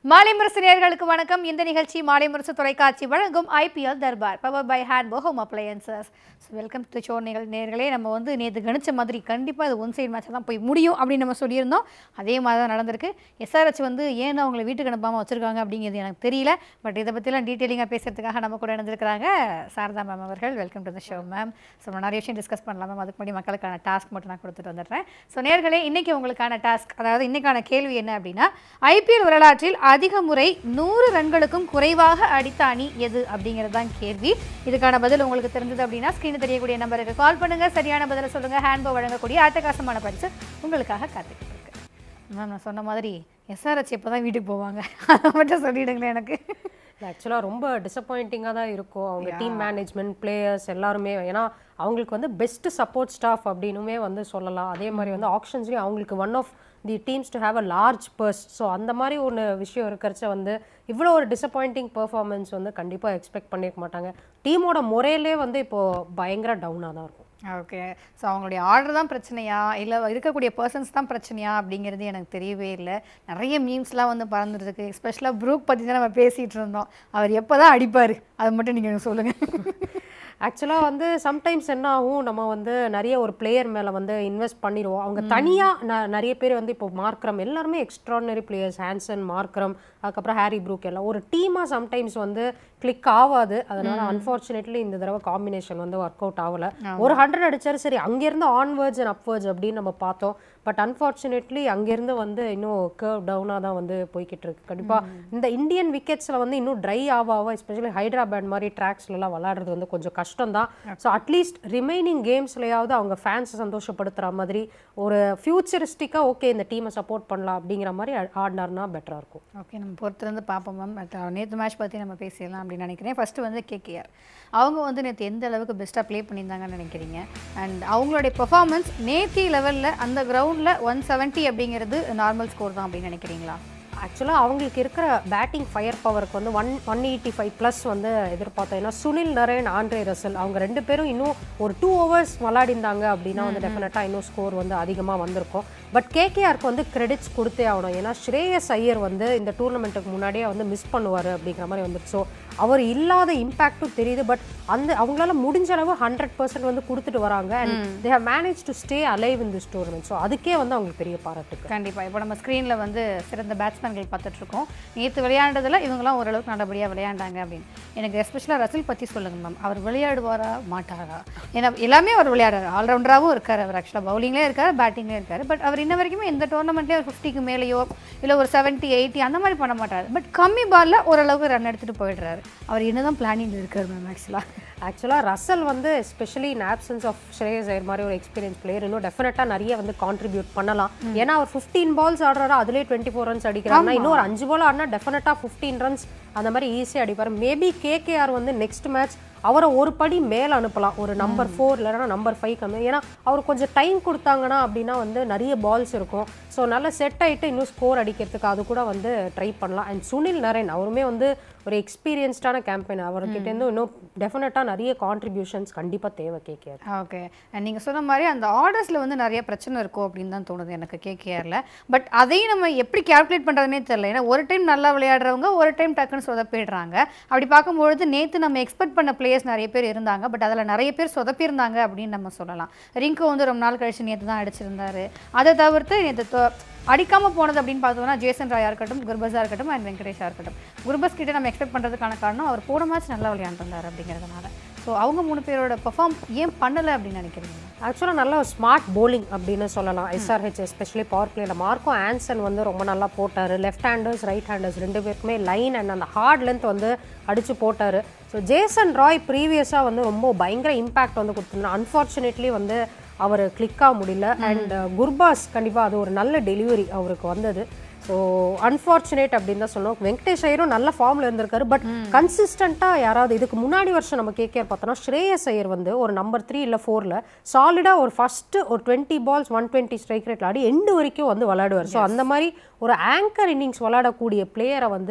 மாலை முரசு நேயர்களுக்கு வணக்கம் இந்த நிகழ்ச்சி மாலை முரசு தொலைக்காட்சி வழங்கும் IPL Darbar power by hand home appliances so welcome to show நிகழ் நேர்களே நம்ம வந்து நேற்று கணிச்ச மாதிரி கண்டிப்பாக அது ஒன் சைடு மேட்ச் தான் போய் முடியும் அப்படின்னு நம்ம சொல்லியிருந்தோம் அதே மாதிரி தான் நடந்திருக்கு எஸ்ஆர்ஹெச் வந்து ஏன் அவங்களை வீட்டுக்கு அனுப்பாமல் வச்சிருக்காங்க அப்படிங்கிறது எனக்கு தெரியல பட் இதை பற்றிலாம் டீட்டெயிலிங்காக பேசுறதுக்காக நம்ம கூட இணைந்திருக்கிறாங்க சாரதா மேம் அவர்கள் welcome to the show ma'am so நம்ம நிறைய விஷயம் டிஸ்கஸ் பண்ணலாம் மேம் அதுக்கு முன்னாடி மக்களுக்கான டாஸ்க் மட்டும் நான் கொடுத்துட்டு வந்துடுறேன் ஸோ நேர்களே இன்னைக்கு உங்களுக்கான டாஸ்க் அதாவது இன்னைக்கான கேள்வி என்ன அப்படின்னா ஐபிஎல் வரலாற்றில் அதிக முறை நூறு ரன்களுக்கும் குறைவாக அடித்த அணி எது அப்படிங்கிறது தான் கேள்வி இதுக்கான பதில் உங்களுக்கு தெரிஞ்சது அப்படின்னா ஸ்க்ரீனில் தெரியக்கூடிய நம்பருக்கு கால் பண்ணுங்க சரியான பதிலை சொல்லுங்க ஹேண்ட்போ வழங்கக்கூடிய அட்டகாசமான பரிசு உங்களுக்காக காத்துக்கிட்டு இருக்கு மேம் நான் சொன்ன மாதிரி எஸ்ஆர்ஹெச் எப்போ தான் வீட்டுக்கு போவாங்க அதை மட்டும் சொல்லிடுங்களேன் எனக்கு ஆக்சுவலாக ரொம்ப டிசப்பாயிண்டிங்காக தான் இருக்கும் அவங்க டீம் மேனேஜ்மெண்ட் பிளேயர்ஸ் எல்லாருமே ஏன்னா அவங்களுக்கு வந்து பெஸ்ட் சப்போர்ட் ஸ்டாஃப் அப்படின்னுமே வந்து சொல்லலாம் அதே மாதிரி வந்து ஆப்ஷன்ஸ்லேயும் அவங்களுக்கு one of the teams to have a large purse so அந்த மாதிரி ஒன்று விஷயம் இருக்கிறச்ச வந்து இவ்வளோ ஒரு டிசப்பாயிண்டிங் பெர்ஃபார்மன்ஸ் வந்து கண்டிப்பாக எக்ஸ்பெக்ட் பண்ணியிருக்க மாட்டாங்க டீமோட முறையிலே வந்து இப்போது பயங்கர டவுனாக தான் இருக்கும் ஓகே ஸோ அவங்களுடைய ஆர்டர் தான் பிரச்சனையா இல்லை இருக்கக்கூடிய பர்சன்ஸ் தான் பிரச்சனையா அப்படிங்கிறது எனக்கு தெரியவே இல்லை நிறைய மீம்ஸ்லாம் வந்து பறந்துருக்கு எஸ்பெஷலாக ப்ரூக் பற்றி தான் நம்ம பேசிகிட்டு இருந்தோம் அவர் எப்போ தான் அடிப்பார் அது மட்டும் நீங்கள் எனக்கு சொல்லுங்கள் ஆக்சுவலாக வந்து சம்டைம்ஸ் என்ன ஆகும் நம்ம வந்து நிறைய ஒரு பிளேயர் மேலே வந்து இன்வெஸ்ட் பண்ணிடுவோம் அவங்க தனியாக ந நிறைய பேர் வந்து இப்போ மார்க்ரம் எல்லாருமே எக்ஸ்ட்ரானரி பிளேயர்ஸ் ஹேன்சன் மார்க்ரம் அதுக்கப்புறம் ஹாரி ப்ரூக் எல்லாம் ஒரு டீமாக சம்டைம்ஸ் வந்து கிளிக் ஆகாது அதனால அன்ஃபார்ச்சுனேட்லி இந்த தடவை காம்பினேஷன் வந்து ஒர்க் அவுட் ஆகல ஒரு ஹண்ட்ரட் அடிச்சாரு சரி அங்கேருந்து ஆன்வர்ட்ஸ் அண்ட் அப்வர்ட்ஸ் அப்படின்னு நம்ம பார்த்தோம் பட் அன்ஃபார்ச்சுனேட்லி அங்கேருந்து வந்து இன்னும் கர்வ் டவுனாக தான் வந்து போய்கிட்டு இருக்கு கண்டிப்பாக இந்த இந்தியன் விக்கெட்ஸில் வந்து இன்னும் ட்ரை ஆக ஆக எஸ்பெஷலி ஹைதராபாத் மாதிரி ட்ராக்ஸ்லலாம் விளாடுறது வந்து கொஞ்சம் கஷ்டம் தான் ஸோ அட்லீஸ்ட் ரிமைனிங் கேம்ஸ்லையாவது அவங்க ஃபேன்ஸை சந்தோஷப்படுத்துகிற மாதிரி ஒரு ஃபியூச்சரிஸ்டிக்காக ஓகே இந்த டீமை சப்போர்ட் பண்ணலாம் அப்படிங்கிற மாதிரி ஆ- ஆடினார்னா பெட்டராக இருக்கும் ஓகே நம்ம பொறுத்திருந்து பார்ப்போம் மேம் பட் நேற்று மேட்ச் பற்றி நம்ம பேசிடலாம் அப்படின்னு நினைக்கிறேன் ஃபஸ்ட்டு வந்து கேகேஆர் அவங்க வந்து நேற்று எந்த அளவுக்கு பெஸ்ட்டாக ப்ளே பண்ணியிருந்தாங்கன்னு நினைக்கிறீங்க அண்ட் அவங்களுடைய பெர்ஃபார்மன்ஸ் நேத்தி லெவலில் அந்த கிரவுண்டில் ஒன் செவன்ட்டி அப்படிங்கிறது நார்மல் ஸ்கோர் தான் அப்படின்னு நினைக்கிறீங்களா ஆக்சுவலாக அவங்களுக்கு இருக்கிற பேட்டிங் ஃபயர் பவருக்கு வந்து one one eighty five plus வந்து எதிர்பார்த்தோம் ஏன்னா சுனில் நரேன் ஆண்ட்ரே ரசல் அவங்க ரெண்டு பேரும் இன்னும் ஒரு டூ ஹவர்ஸ் விளாடிந்தாங்க அப்படின்னா வந்து டெஃபினட்டாக இன்னும் ஸ்கோர் வந்து அதிகமாக வந்திருக்கும் பட் கேகேஆருக்கு வந்து கிரெடிட்ஸ் கொடுத்தே ஆகணும் ஏன்னா ஸ்ரேயஸ் ஐயர் வந்து இந்த டூர்னமெண்ட்டுக்கு முன்னாடியே வந்து மிஸ் பண்ணுவார் அப்படிங்கிற மாதிரி வந்துருச்சு ஸோ அவர் இல்லாத இம்பேக்ட்டும் தெரியுது பட் அந்த அவங்களால முடிஞ்ச அளவு ஹண்ட்ரட் பர்சன்ட் வந்து கொடுத்துட்டு வராங்க and they have manage to stay alive in this tournament so அதுக்கே வந்து அவங்களுக்கு பெரிய பாராட்டுக்கு கண்டிப்பாக இப்போ நம்ம ஸ்க்ரீனில் வந்து சிறந்த பேட்ஸ்மேன்கள் பார்த்துட்ருக்கோம் நேற்று விளையாண்டதில் இவங்களாம் ஓரளவுக்கு நல்லபடியாக விளையாண்டாங்க அப்படின்னு எனக்கு எஸ்பெஷலாக ரசில் பற்றி சொல்லுங்கள் மேம் அவர் விளையாடுவாரா மாட்டாரா ஏன்னா எல்லாமே அவர் விளையாடுறாரு ஆல்ரவுண்டராகவும் இருக்கார் அவர் ஆக்சுவலாக பவுலிங்லேயே இருக்கார் பேட்டிங்லேயே இருக்கார் பட் அவர் இன்ன வரைக்குமே எந்த டோர்னமெண்ட்லேயே ஒரு ஃபிஃப்டிக்கு மேலேயோ இல்லை ஒரு செவன்ட்டி எயிட்டி அந்த மாதிரி பண்ண மாட்டார் பட் கம்மி பாலில் ஓரளவுக்கு ரன் எடுத்துகிட்டு போயிடுறாரு அவர் என்னதான் பிளானிங் இருக்கார் மேம் ஆக்சுவலாக ஆக்சுவலாக ரசல் வந்து especially in absence of Shreyas Iyer மாதிரி ஒரு எக்ஸ்பீரியன்ஸ் பிளேயர் இன்னும் டெஃபினட்டாக நிறைய வந்து கான்ட்ரிபியூட் பண்ணலாம் ஏன்னா அவர் ஃபிஃப்டீன் பால்ஸ் ஆடுறாரு அதுலேயே டுவெண்ட்டி ஃபோர் ரன்ஸ் அடிக்கிறாருன்னா இன்னும் ஒரு அஞ்சு பால் ஆடினா டெஃபினட்டாக ஃபிஃப்டீன் ரன்ஸ் அந்த மாதிரி ஈஸியாக அடிப்பார் மேபி கேகேஆர் வந்து நெக்ஸ்ட் மேட்ச் அவரை ஒரு படி மேலே அனுப்பலாம் ஒரு நம்பர் ஃபோர் இல்லைன்னா நம்பர் ஃபைவ் கம்மி ஏன்னா அவர் கொஞ்சம் டைம் கொடுத்தாங்கன்னா அப்படின்னா வந்து நிறைய பால்ஸ் இருக்கும் ஸோ நல்லா செட் ஆகிட்டு இன்னும் ஸ்கோர் அடிக்கிறதுக்கு அது கூட வந்து ட்ரை பண்ணலாம் அண்ட் சுனில் நரேன் அவருமே வந்து ஒரு எக்ஸ்பீரியன்ஸ்டான கேம்பெயின் அவர்கிட்டேருந்து இன்னும் டெஃபினட்டாக நிறைய கான்ட்ரிபியூஷன்ஸ் கண்டிப்பாக தேவை கேகேஆர் ஓகே நீங்கள் சொன்ன மாதிரி அந்த ஆர்டர்ஸில் வந்து நிறைய பிரச்சனை இருக்கும் அப்படின்னு தான் தோணுது எனக்கு கேகேஆரில் பட் அதையும் நம்ம எப்படி கால்குலேட் பண்ணுறதுனே தெரியல ஏன்னா ஒரு டைம் நல்லா விளையாடுறவங்க ஒரு டைம் டக்குன்னு சொதப்பிடுறாங்க அப்படி பார்க்கும்பொழுது நேற்று நம்ம எக்ஸ்பெக்ட் பண்ண பிளேயர்ஸ் நிறைய பேர் இருந்தாங்க பட் அதில் நிறைய பேர் சொதப்பியிருந்தாங்க அப்படின்னு நம்ம சொல்லலாம் ரிங்கு வந்து ரொம்ப நாள் கழிச்சு நேற்று தான் அடிச்சிருந்தாரு அதை தவிர்த்து நேற்று அடிக்காம போனது அப்படின்னு பார்த்தோம்னா ஜேசன் ராயா இருக்கட்டும் குர்பஸாக இருக்கட்டும் அண்ட் வெங்கடேஷா இருக்கட்டும் குர்பஸ் கிட்ட நம்ம எக்ஸ்பெக்ட் பண்ணுறதுக்கான காரணம் அவர் போன மேட்ச் நல்லா விளையாண்டுருந்தார் அப்படிங்கிறதுனால ஸோ அவங்க மூணு பேரோட பெர்ஃபார்ம் ஏன் பண்ணலை அப்படின்னு நினைக்கிறீங்க ஆக்சுவலாக நல்ல ஒரு ஸ்மார்ட் bowling அப்படின்னு சொல்லலாம் எஸ்ஆர்ஹெச் எஸ்பெஷலி பவர் பிளேல மார்க்கோ ஆன்சன் வந்து ரொம்ப நல்லா போட்டார் லெஃப்ட் ஹேண்டர்ஸ் ரைட் ஹேண்டர்ஸ் ரெண்டு பேருக்குமே லைன் அண்ட் அந்த ஹார்ட் லென்த் வந்து அடிச்சு போட்டார் ஸோ ஜேசன் ராய் ப்ரீவியஸாக வந்து ரொம்ப பயங்கர இம்பாக்ட் வந்து கொடுத்துருந்தார் அன்ஃபார்ச்சுனேட்லி வந்து அவர் கிளிக் ஆக முடியல அண்ட் குர்பாஸ் கண்டிப்பாக அது ஒரு நல்ல டெலிவரி அவருக்கு வந்தது ஸோ அன்ஃபார்ச்சுனேட் அப்படின்னு தான் சொல்லணும் வெங்கடேஷ் ஐயரும் நல்ல ஃபார்மில் இருந்திருக்காரு பட் கன்சிஸ்டண்ட்டாக யாராவது இதுக்கு முன்னாடி வருஷம் நம்ம கேகேஆர் பார்த்தோம்னா ஸ்ரேயஸ் ஐயர் வந்து ஒரு நம்பர் த்ரீ இல்லை ஃபோரில் சாலிடாக ஒரு ஃபஸ்ட்டு ஒரு twenty balls one twenty strike ரேட்டில் ஆடி எண்டு வரைக்கும் வந்து விளையாடுவார் ஸோ அந்த மாதிரி ஒரு ஆங்கர் இன்னிங்ஸ் விளையாடக்கூடிய பிளேயரை வந்து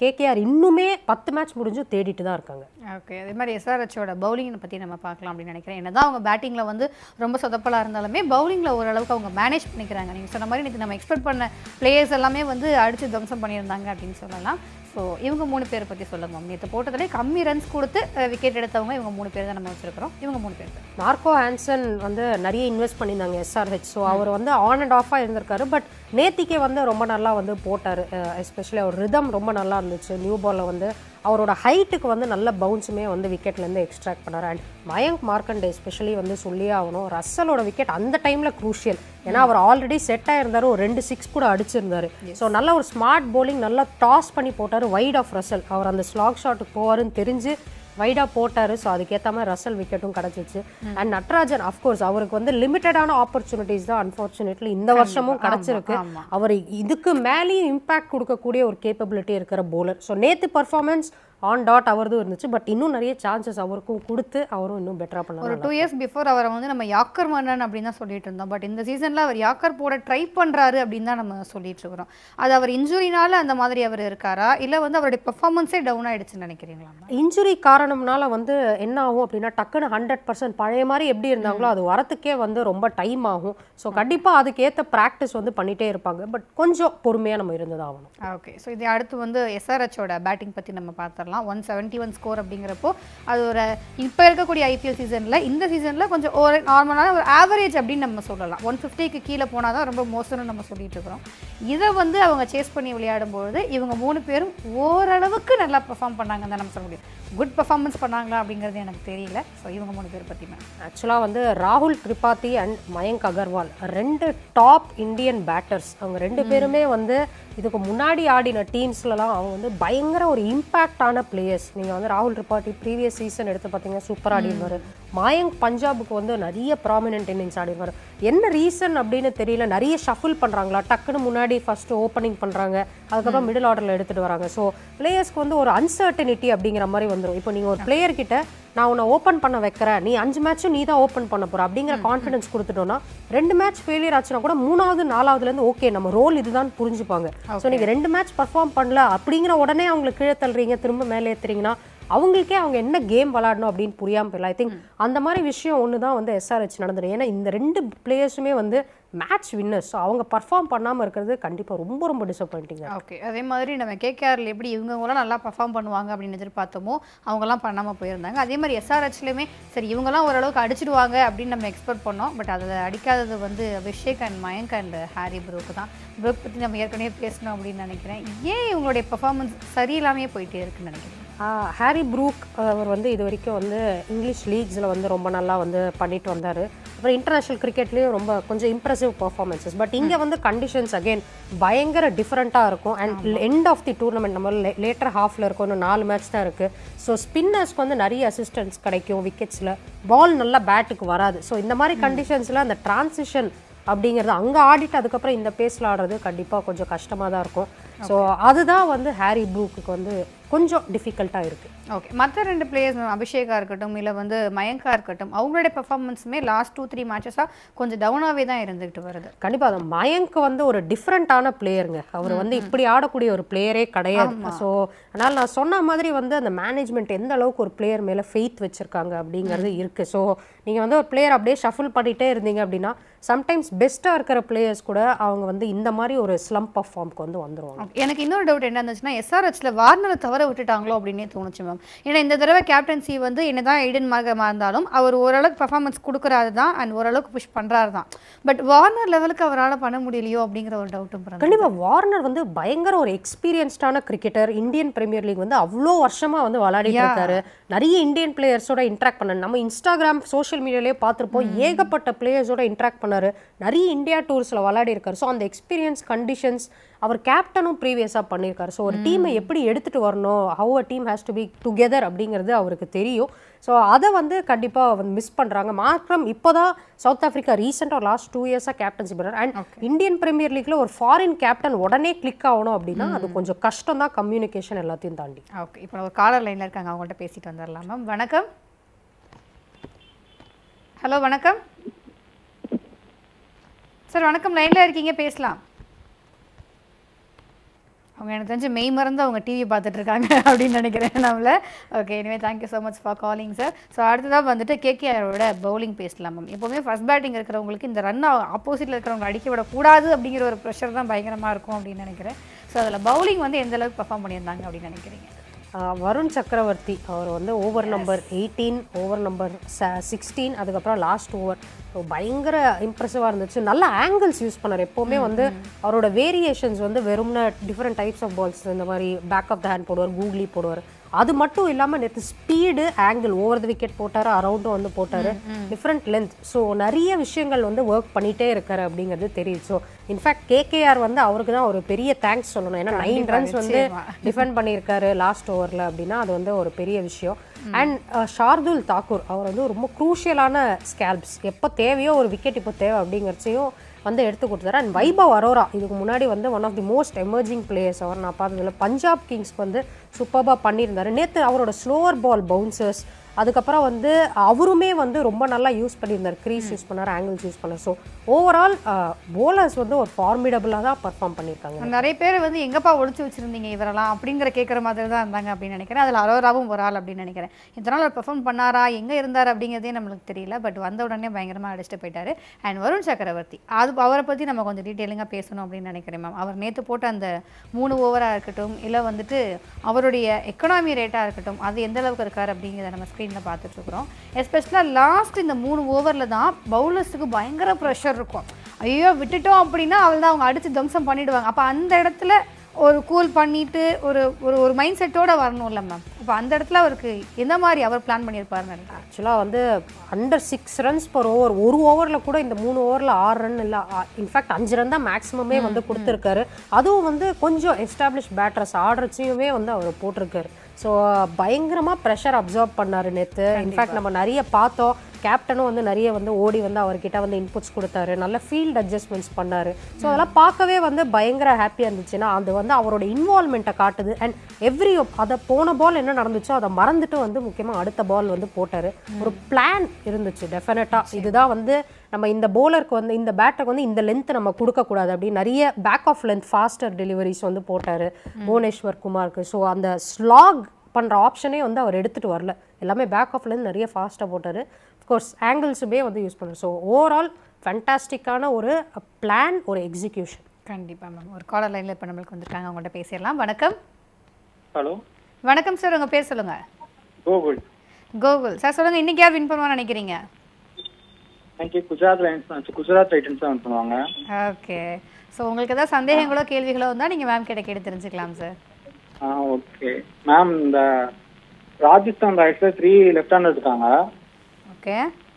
கேகேஆர் இன்னுமே பத்து மேட்ச் முடிஞ்சும் தேடிட்டு தான் இருக்காங்க ஓகே அதே மாதிரி எஸ்ஆர்ஹெச்சோட பவுலிங்கை பற்றி நம்ம பார்க்கலாம் அப்படின்னு நினைக்கிறேன் என்னதான் அவங்க பேட்டிங்கில் வந்து ரொம்ப சொதப்பலாக இருந்தாலுமே பவுலிங்கில் ஓரளவுக்கு அவங்க மேனேஜ் பண்ணிக்கிறாங்க நீங்கள் சொன்ன மாதிரி நேற்று நம்ம எக்ஸ்பெக்ட் பண்ண பிளேயர்ஸ் எல்லாமே வந்து அடித்து துவம்சம் பண்ணியிருந்தாங்க அப்படின்னு சொல்லலாம் ஸோ இவங்க மூணு பேரை பற்றி சொல்லுங்க மேம் நேற்று போட்டதுலேயே கம்மி ரன்ஸ் கொடுத்து விக்கெட் எடுத்தவங்க இவங்க மூணு பேர் தான் நம்ம வச்சிருக்கிறோம் இவங்க மூணு பேர் தான் மார்க்கோ ஹான்சன் வந்து நிறைய இன்வெஸ்ட் பண்ணியிருந்தாங்க எஸ்ஆர்ஹெச் ஸோ அவர் வந்து ஆன் அண்ட் ஆஃபாக இருந்திருக்காரு பட் நேத்திக்கே வந்து ரொம்ப நல்லா வந்து போட்டார் எஸ்பெஷலி அவர் ரிதம் ரொம்ப நல்லா இருந்துச்சு நியூ பாலில் வந்து அவரோட ஹைட்டுக்கு வந்து நல்ல பவுன்ஸுமே வந்து விக்கெட்லேருந்து எக்ஸ்ட்ராக்ட் பண்ணார் அண்ட் மயங்க் மார்க்கண்டே எஸ்பெஷலி வந்து சொல்லியே ஆகணும் ரஸ்ஸலோட விக்கெட் அந்த டைமில் க்ரூஷியல் ஏன்னா அவர் ஆல்ரெடி செட் ஆயிருந்தாரு ஒரு ரெண்டு சிக்ஸ் கூட அடிச்சிருந்தாரு ஸோ நல்ல ஒரு ஸ்மார்ட் bowling நல்லா டாஸ் பண்ணி போட்டார் வைட் ஆஃப் ரசல் அவர் அந்த ஸ்லாக் ஷாட்டுக்கு போவாருன்னு தெரிஞ்சு வைடாக போட்டார் ஸோ அதுக்கேற்ற மாதிரி ரசல் விக்கெட்டும் கிடச்சிச்சு அண்ட் நட்ராஜன் அஃப்கோர்ஸ் அவருக்கு வந்து லிமிட்டடான ஆப்பர்ச்சுனிட்டிஸ் தான் அன்ஃபார்ச்சுனேட்லி இந்த வருஷமும் கிடச்சிருக்கு ஆமா. அவர் இதுக்கு மேலேயும் இம்பாக்ட் கொடுக்கக்கூடிய ஒரு கேப்பபிலிட்டி இருக்கிற bowler ஸோ நேத்து பர்ஃபார்மன்ஸ் ஆன் டாட் அவரதும் இருந்துச்சு பட் இன்னும் நிறைய சான்சஸ் அவருக்கும் கொடுத்து அவரும் இன்னும் பெட்டராக ஒரு பண்ணலாம் டூ இயர்ஸ் பிஃபோர் அவரை வந்து நம்ம யாக்கர் மன்னன் அப்படின்னு தான் சொல்லிட்டு இருந்தோம் பட் இந்த சீசனில் அவர் யாக்கர் போட ட்ரை பண்ணுறாரு அப்படின்னு தான் நம்ம சொல்லிட்டு இருக்கிறோம் அது அவர் இன்ஜுரினால அந்த மாதிரி அவர் இருக்காரா இல்லை வந்து அவருடைய பெர்ஃபார்மன்ஸே டவுன் ஆயிடுச்சுன்னு நினைக்கிறீங்களா ma'am? இன்ஜுரி காரணம்னால வந்து என்ன ஆகும் அப்படின்னா டக்குன்னு ஹண்ட்ரட் பர்சன்ட் பழைய மாதிரி எப்படி இருந்தாங்களோ அது வரத்துக்கே வந்து ரொம்ப டைம் ஆகும் ஸோ கண்டிப்பாக அதுக்கேற்ற ப்ராக்டிஸ் வந்து பண்ணிட்டே இருப்பாங்க பட் கொஞ்சம் பொறுமையாக நம்ம இருந்தது ஆகணும் ஓகே ஸோ இது அடுத்து வந்து எஸ்ஆர்ஹெச்சோட பேட்டிங் பற்றி நம்ம பார்த்துடலாம் ஒன் செவன்ட்டி ஒன் ஸ்கோர் அப்படிங்கிறப்போ அது ஒரு இப்போ இருக்கக்கூடிய ஐபிஎல் சீசனில் இந்த சீசனில் கொஞ்சம் ஒரு நார்மலான ஒரு ஆவரேஜ் அப்படின்னு நம்ம சொல்லலாம் ஒன் ஃபிஃப்டிக்கு கீழே போனால் தான் ரொம்ப மோசம்னு நம்ம சொல்லிட்டு இருக்கிறோம் இதை வந்து அவங்க சேஸ் பண்ணி விளையாடும்பொழுது இவங்க மூணு பேரும் ஓரளவுக்கு நல்லா பெர்ஃபார்ம் பண்ணாங்கன்னு தான் நம்ம சொல்ல முடியும் குட் பெர்ஃபார்மன்ஸ் பண்ணாங்களா அப்படிங்கிறது எனக்கு தெரியல ஸோ இவங்க மூணு பேர் பற்றி மேம் ஆக்சுவலாக வந்து ராகுல் திரிபாதி அண்ட் மயங்க் அகர்வால் ரெண்டு டாப் இந்தியன் பேட்டர்ஸ் அவங்க ரெண்டு பேருமே வந்து இதுக்கு முன்னாடி ஆடின டீம்ஸ்லலாம் அவங்க வந்து பயங்கர ஒரு இம்பேக்டான பிளேயர்ஸ் நீங்கள் வந்து ராகுல் திரிபாதி ப்ரீவியஸ் சீசன் எடுத்து பார்த்தீங்கன்னா சூப்பர் ஆடிருந்தாரு மயங்க் பஞ்சாபுக்கு வந்து நிறைய ப்ராமினென்ட் இன்னிங்ஸ் ஆடிருந்தாரு என்ன ரீசன் அப்படின்னு தெரியல நிறைய ஷஃபிள் பண்ணுறாங்களா டக்குன்னு முன்னாடி ஃபர்ஸ்ட் ஓப்பனிங் பண்ணுறாங்க அதுக்கப்புறம் மிடில் ஆர்டரில் எடுத்துகிட்டு வராங்க ஸோ பிளேயர்ஸ்க்கு வந்து ஒரு அன்சர்டனிட்டி அப்படிங்கிற மாதிரி வந்துடும் இப்போ நீங்கள் ஒரு பிளேயர் கிட்ட நான் உன்னை ஓப்பன் பண்ண வைக்கிறேன் நீ அஞ்சு மேட்சும் நீ தான் ஓப்பன் பண்ண போற அப்படிங்கிற கான்ஃபிடன்ஸ் கொடுத்துட்டோம்னா ரெண்டு மேட்ச் ஃபெயிலியர் ஆச்சுன்னா கூட மூணாவது நாலாவதுலேருந்து ஓகே நம்ம ரோல் இதுதான் புரிஞ்சுப்பாங்க ஸோ நீங்கள் ரெண்டு மேட்ச் பர்ஃபார்ம் பண்ணல அப்படிங்கிற உடனே அவங்களை கீழே தள்ளுறீங்க திரும்ப மேலே ஏற்றுறீங்கன்னா அவங்களுக்கே அவங்க என்ன கேம் விளாடணும் அப்படின்னு புரியாமல் போயிடலாம் ஐ திங்க் அந்த மாதிரி விஷயம் ஒன்று தான் வந்து எஸ்ஆர்ஹெச் நடந்துடும் ஏன்னா இந்த ரெண்டு பிளேயர்ஸுமே வந்து மேட்ச் வின்னர்ஸ் ஸோ அவங்க பர்ஃபார்ம் பண்ணாமல் இருக்கிறது கண்டிப்பாக ரொம்ப ரொம்ப டிசப்பாயிண்டிங்காக ஓகே அதே மாதிரி நம்ம கேகேஆரில் எப்படி இவங்களாம் நல்லா பர்ஃபார்ம் பண்ணுவாங்க அப்படின்னு எதிர்பார்த்தோமோ அவங்கலாம் பண்ணாமல் போயிருந்தாங்க அதே மாதிரி எஸ்ஆர்ஹெச்லையுமே சரி இவங்கெல்லாம் ஓரளவுக்கு அடிச்சிடுவாங்க அப்படின்னு நம்ம எக்ஸ்பெக்ட் பண்ணோம் பட் அதில் அடிக்காதது வந்து Abhishek and Mayank and Harry Brook தான் ப்ரூக் பற்றி நம்ம ஏற்கனவே பேசணும் அப்படின்னு நினைக்கிறேன் ஏன் இவங்களுடைய பெர்ஃபார்மன்ஸ் சரியில்லாமே போயிட்டே இருக்குன்னு நினைக்கிறேன் ஆஹ் ஹாரி ப்ரூக் அவர் வந்து இது வரைக்கும் வந்து இங்கிலீஷ் லீக்ஸில் வந்து ரொம்ப நல்லா வந்து பண்ணிட்டு வந்தார் அப்புறம் இன்டர்நேஷ்னல் கிரிக்கெட்லேயும் ரொம்ப கொஞ்சம் இம்ப்ரெசிவ் பர்ஃபார்மன்சஸ் பட் இங்கே வந்து கண்டிஷன்ஸ் அகைன் பயங்கர டிஃப்ரெண்ட்டாக இருக்கும் and end of the tournament நம்ம லேட்டர் ஹாஃபில் இருக்கும் இன்னும் நாலு மேட்ச் தான் இருக்குது ஸோ ஸ்பின்னர்ஸ்க்கு வந்து நிறைய அசிஸ்டன்ஸ் கிடைக்கும் விக்கெட்ஸில் பால் நல்லா பேட்டுக்கு வராது ஸோ இந்த மாதிரி கண்டிஷன்ஸில் அந்த டிரான்சிஷன் அப்படிங்கிறது அங்கே ஆடிட்டு அதுக்கப்புறம் இந்த பேஸில் ஆடுறது கண்டிப்பாக கொஞ்சம் கஷ்டமாக தான் இருக்கும் ஸோ அதுதான் வந்து ஹாரி ப்ரூக்கு வந்து கொஞ்சம் டிஃபிகல்ட்டாக இருக்குது ஓகே மற்ற ரெண்டு பிளேயர்ஸ் அபிஷேகா இருக்கட்டும் இல்லை வந்து மயங்கா இருக்கட்டும் அவங்களுடைய பெர்ஃபார்மன்ஸுமே லாஸ்ட் டூ த்ரீ மேட்சஸாக கொஞ்சம் டவுனாகவே தான் இருந்துகிட்டு வருது கண்டிப்பா அந்த மயங்க் வந்து ஒரு டிஃப்ரெண்ட்டான பிளேயருங்க அவர் வந்து இப்படி ஆடக்கூடிய ஒரு பிளேயரே கிடையாது ஸோ அதனால் நான் சொன்ன மாதிரி வந்து அந்த மேனேஜ்மெண்ட் எந்த அளவுக்கு ஒரு பிளேயர் மேலே ஃபெய்த் வச்சிருக்காங்க அப்படிங்கிறது இருக்கு ஸோ நீங்கள் வந்து ஒரு பிளேயர் அப்படியே ஷஃபிள் பண்ணிட்டே இருந்தீங்க அப்படின்னா சம்டைம்ஸ் பெஸ்ட்டாக இருக்கிற பிளேயர்ஸ் கூட அவங்க வந்து இந்த மாதிரி ஒரு ஸ்லம்ப் ஆஃப் ஃபார்முக்கு வந்து வந்துருவாங்க Okay. எனக்கு இன்னொரு டவுட் என்ன இருந்துச்சுன்னா எஸ்ஆர்ஹெச்ல வார்னரை தவற விட்டுட்டாங்களோ அப்படின்னே தோணுச்சு மேம் ஏன்னா இந்த தடவை கேப்டன்சி வந்து என்னதான் எய்டன் மார்க்கமாக இருந்தாலும் அவர் ஓரளவுக்கு பர்ஃபார்மன்ஸ் கொடுக்குறாரு தான் அண்ட் ஓரளவுக்கு புஷ் பண்றாரு தான் பட் வார்னர் லெவலுக்கு அவரால் பண்ண முடியலையோ அப்படிங்கிற ஒரு டவுட்டும் பிறந்தது கண்டிப்பா வார்னர் வந்து பயங்கர ஒரு எக்ஸ்பீரியன்ஸ்டான கிரிக்கெட்டர் இந்தியன் பிரீமியர் லீக் வந்து அவ்வளோ வருஷமா வந்து விளையாடிட்டு இருக்காரு நிறைய இந்தியன் பிளேயர்ஸோட இன்ட்ராக்ட் பண்ண நம்ம இன்ஸ்டாகிராம் சோஷியல் மீடியாலே பார்த்துருப்போம் ஏகப்பட்ட பிளேயர்ஸோட இன்ட்ராக்ட் பண்ணாரு நிறைய இந்தியா டூர்ஸ்ல விளையாடி இருக்காரு ஸோ அந்த எக்ஸ்பீரியன்ஸ் கண்டிஷன்ஸ் அவர் கேப்டனும் ப்ரீவியஸாக பண்ணியிருக்காரு ஸோ ஒரு டீமை எப்படி எடுத்துட்டு வரணும் how a team has to be together அப்படிங்கிறது அவருக்கு தெரியும் ஸோ அதை வந்து கண்டிப்பாக வந்து மிஸ் பண்ணுறாங்க மாற்றம் இப்போ தான் சவுத் ஆஃப்ரிக்கா ரீசெண்டாக லாஸ்ட் டூ இயர்ஸாக கேப்டன்சி பண்ணுறாரு அண்ட் இந்தியன் பிரீமியர் லீக்ல ஒரு ஃபாரின் கேப்டன் உடனே கிளிக் ஆகணும் அப்படின்னா அது கொஞ்சம் கஷ்டம் தான் கம்யூனிகேஷன் எல்லாத்தையும் தாண்டி ஓகே இப்போ ஒரு காலர் லைனில் இருக்காங்க அவங்கள்ட்ட பேசிட்டு வந்துடலாம் மேம் வணக்கம் ஹலோ வணக்கம் சார் வணக்கம் லைனில் இருக்கீங்க பேசலாம் அவங்க எனக்கு தெரிஞ்சு மெய் மறந்து அவங்க டிவி பார்த்துட்டு இருக்காங்க அப்படின்னு நினைக்கிறேன் நம்மள ஓகே எனவே thank you so much for calling sir so அடுத்ததாக வந்துட்டு கேகேஆரோட பவுலிங் பேசலாம் மேம் எப்போவுமே ஃபர்ஸ்ட் பேட்டிங் இருக்கிறவங்களுக்கு இந்த ரன் ஆப்போசிட்டில் இருக்கிறவங்க அடிக்க விடக்கூடாது அப்படிங்கிற ஒரு ப்ரெஷர் தான் பயங்கரமாக இருக்கும் அப்படின்னு நினைக்கிறேன் ஸோ அதில் பவுலிங் வந்து எந்த அளவுக்கு பர்ஃபார்ம் பண்ணியிருந்தாங்க அப்படின்னு நினைக்கிறீங்க ஆஹ் வருண் சக்கரவர்த்தி அவர் வந்து over number eighteen over number sixteen அதுக்கப்புறம் லாஸ்ட் ஓவர் ஸோ பயங்கர இம்ப்ரெசிவாக இருந்துச்சு நல்ல ஆங்கிள்ஸ் யூஸ் பண்ணார் எப்போவுமே வந்து அவரோட வேரியேஷன்ஸ் வந்து வெறும்ன டிஃப்ரெண்ட் டைப்ஸ் ஆஃப் பால்ஸ் இந்த மாதிரி பேக் ஆஃப் த ஹேண்ட் போடுவார் கூகுளி போடுவார் அது மட்டும் இல்லாமல் நேற்று speed angle over the wicket போட்டார் அரௌண்டும் வந்து போட்டார் டிஃப்ரெண்ட் லென்த் ஸோ நிறைய விஷயங்கள் வந்து ஒர்க் பண்ணிகிட்டே இருக்காரு அப்படிங்கிறது தெரியுது ஸோ இன்ஃபேக்ட் கேகேஆர் வந்து அவருக்கு தான் ஒரு பெரிய தேங்க்ஸ் சொல்லணும் ஏன்னா நைன் ரன்ஸ் வந்து நிச்சயமா. டிஃபெண்ட் பண்ணியிருக்காரு லாஸ்ட் ஓவரில் அப்படின்னா அது வந்து ஒரு பெரிய விஷயம் அண்ட் ஷார்துல் தாக்கூர் அவர் வந்து ரொம்ப குரூஷியலான ஸ்கேல்ப்ஸ் எப்போ தேவையோ ஒரு விக்கெட் இப்போ தேவை அப்படிங்கிறச்சையும் வந்து எடுத்து கொடுத்தாரு அண்ட் வைபவ் அரோரா இதுக்கு முன்னாடி வந்து one of the most emerging players அவர் நான் பார்த்ததுல பஞ்சாப் கிங்ஸ்க்கு வந்து சூப்பராக பண்ணியிருந்தாரு நேற்று அவரோட ஸ்லோவர் பால் பவுன்சர்ஸ் அதுக்கப்புறம் வந்து அவருமே வந்து ரொம்ப நல்லா யூஸ் பண்ணியிருந்தார் க்ரீஸ் யூஸ் பண்ணார் ஆங்கிள்ஸ் யூஸ் பண்ணார் ஸோ ஓவரால் போலர்ஸ் வந்து ஒரு ஃபார்மிடபுளாக தான் பர்ஃபார்ம் பண்ணியிருக்காங்க நிறைய பேர் வந்து எங்கப்பா ஒளிச்சு வச்சிருந்தீங்க இவரெல்லாம் அப்படிங்கிற கேட்குற மாதிரி தான் இருந்தாங்க அப்படின்னு நினைக்கிறேன் அதில் அரோராவும் ஒரு ஆள் அப்படின்னு நினைக்கிறேன் இதனால் அவர் பெர்ஃபார்ம் பண்ணாரா எங்கே இருந்தார் அப்படிங்கிறதே நம்மளுக்கு தெரியல பட் வந்த உடனே பயங்கரமாக அடிச்சுட்டு போயிட்டாரு அண்ட் வருண் சக்கரவர்த்தி அது அவரை பற்றி நம்ம கொஞ்சம் டீட்டெயிலிங்காக பேசணும் அப்படின்னு நினைக்கிறேன் மேம் அவர் நேற்று போட்ட அந்த மூணு ஓவராக இருக்கட்டும் இல்லை வந்துட்டு அவருடைய எக்கனாமி ரேட்டாக இருக்கட்டும் அது எந்த அளவுக்கு இருக்கார் அப்படிங்கிறத நம்ம ஸ்க்ரீனில் பார்த்துட்ருக்குறோம் எஸ்பெஷலாக லாஸ்ட் இந்த மூணு ஓவரில் தான் பவுலர்ஸுக்கு பயங்கர ப்ரெஷர் இருக்கும் ஐயோ விட்டுட்டோம் அப்படின்னா அவள் தான் அவங்க அடித்து தம்சம் பண்ணிடுவாங்க அப்போ அந்த இடத்துல ஒரு கூல் பண்ணிட்டு ஒரு ஒரு ஒரு மைண்ட் செட்டோட வரணும்ல மேம் இப்போ அந்த இடத்துல அவருக்கு எந்த மாதிரி அவர் பிளான் பண்ணியிருப்பாருன்னு நினைக்கிறேன் ஆக்சுவலாக வந்து under six runs per over ஒரு ஓவரில் கூட இந்த மூணு ஓவரில் ஆறு ரன் இல்லை இன்ஃபேக்ட் அஞ்சு ரன் தான் மேக்ஸிமமே வந்து கொடுத்துருக்காரு அதுவும் வந்து கொஞ்சம் எஸ்டாப்ளிஷ் பேட்டர்ஸ் ஆர்டர்ஸையுமே வந்து அவர் போட்டிருக்காரு ஸோ பயங்கரமாக ப்ரெஷர் அப்சர்வ் பண்ணார் நேற்று இன்ஃபேக்ட் நம்ம நிறைய பார்த்தோம் கேப்டனும் வந்து நிறைய வந்து ஓடி வந்து அவர்கிட்ட வந்து இன்புட்ஸ் கொடுத்தாரு நல்ல ஃபீல்ட் அட்ஜஸ்ட்மெண்ட்ஸ் பண்ணார் ஸோ அதெல்லாம் பார்க்கவே வந்து பயங்கர ஹாப்பியாக இருந்துச்சுன்னா அது வந்து அவரோட இன்வால்மெண்ட்டை காட்டுது அண்ட் எவ்ரி அதை போன பால் என்ன நடந்துச்சோ அதை மறந்துட்டு வந்து முக்கியமாக அடுத்த பால் வந்து போட்டார் ஒரு பிளான் இருந்துச்சு டெஃபினட்டாக இதுதான் வந்து நம்ம இந்த போலருக்கு வந்து இந்த பேட்டருக்கு வந்து இந்த லென்த் நம்ம கொடுக்கக்கூடாது அப்படின்னு நிறைய back of length faster deliveries வந்து போட்டார் புவனேஸ்வர் குமாருக்கு ஸோ அந்த ஸ்லாக் பண்ணுற ஆப்ஷனே வந்து அவர் எடுத்துகிட்டு வரல எல்லாமே பேக் ஆஃப் லென்த் நிறைய ஃபாஸ்ட்டாக போட்டார் கோர்ஸ் ஆங்கிள்ஸுமே வந்து யூஸ் பண்ணார் ஸோ ஓவரால் ஃபேண்டாஸ்டிக்கான ஒரு பிளான் ஒரு எக்ஸிக்யூஷன் கண்டிப்பாக மேம் ஒரு காலர் லைனில் இப்போ நம்மளுக்கு வந்திருக்காங்க அவங்கள்ட்ட பேசிடலாம் வணக்கம் ஹலோ வணக்கம் சார் உங்கள் பேர் சொல்லுங்கள் கோகுல் கோகுல் சார் சொல்லுங்கள் இன்றைக்கி யார் வின் பண்ணுவான்னு நினைக்கிறீங்க எனக்கு குஜராத் லைன்ஸ் குஜராத் டைட்டன்ஸ் தான் பண்ணுவாங்க ஓகே ஸோ உங்களுக்கு ஏதாவது சந்தேகங்களோ கேள்விகளோ இருந்தால் நீங்கள் மேம் கிட்ட கேட்டு தெரிஞ்சுக்கலாம் சார் ஆ ஓகே மேம் இந்த ராஜஸ்தான் ராயல்ஸில் த்ரீ லெஃப்ட் ஹேண்டர் இருக்காங்க ஓகே